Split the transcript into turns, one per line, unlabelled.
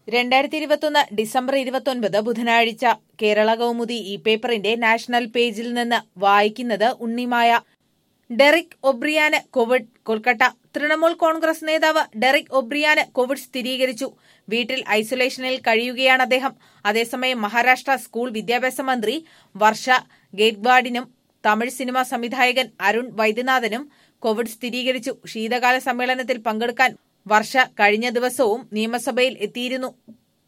രണ്ടായിരത്തി ഇരുപത്തൊന്ന് ഡിസംബർ ഇരുപത്തൊൻപത് ബുധനാഴ്ച കേരള കൗമുദി ഈ പേപ്പറിന്റെ നാഷണൽ പേജിൽ നിന്ന് വായിക്കുന്നത് ഉണ്ണിമായ ഡെറിക് ഒബ്രിയാന് കോവിഡ് കൊൽക്കത്ത തൃണമൂൽ കോൺഗ്രസ് നേതാവ് ഡെറിക് ഒബ്രിയാന് കോവിഡ് സ്ഥിരീകരിച്ചു വീട്ടിൽ ഐസൊലേഷനിൽ കഴിയുകയാണ് അദ്ദേഹം അതേസമയം മഹാരാഷ്ട്ര സ്കൂൾ വിദ്യാഭ്യാസ മന്ത്രി വർഷ ഗേറ്റ്വാഡിനും തമിഴ് സിനിമാ സംവിധായകൻ അരുൺ വൈദ്യനാഥനും കോവിഡ് സ്ഥിരീകരിച്ചു ശീതകാല സമ്മേളനത്തിൽ പങ്കെടുക്കാൻ വർഷ കഴിഞ്ഞ ദിവസവും നിയമസഭയിൽ എത്തിയിരുന്നു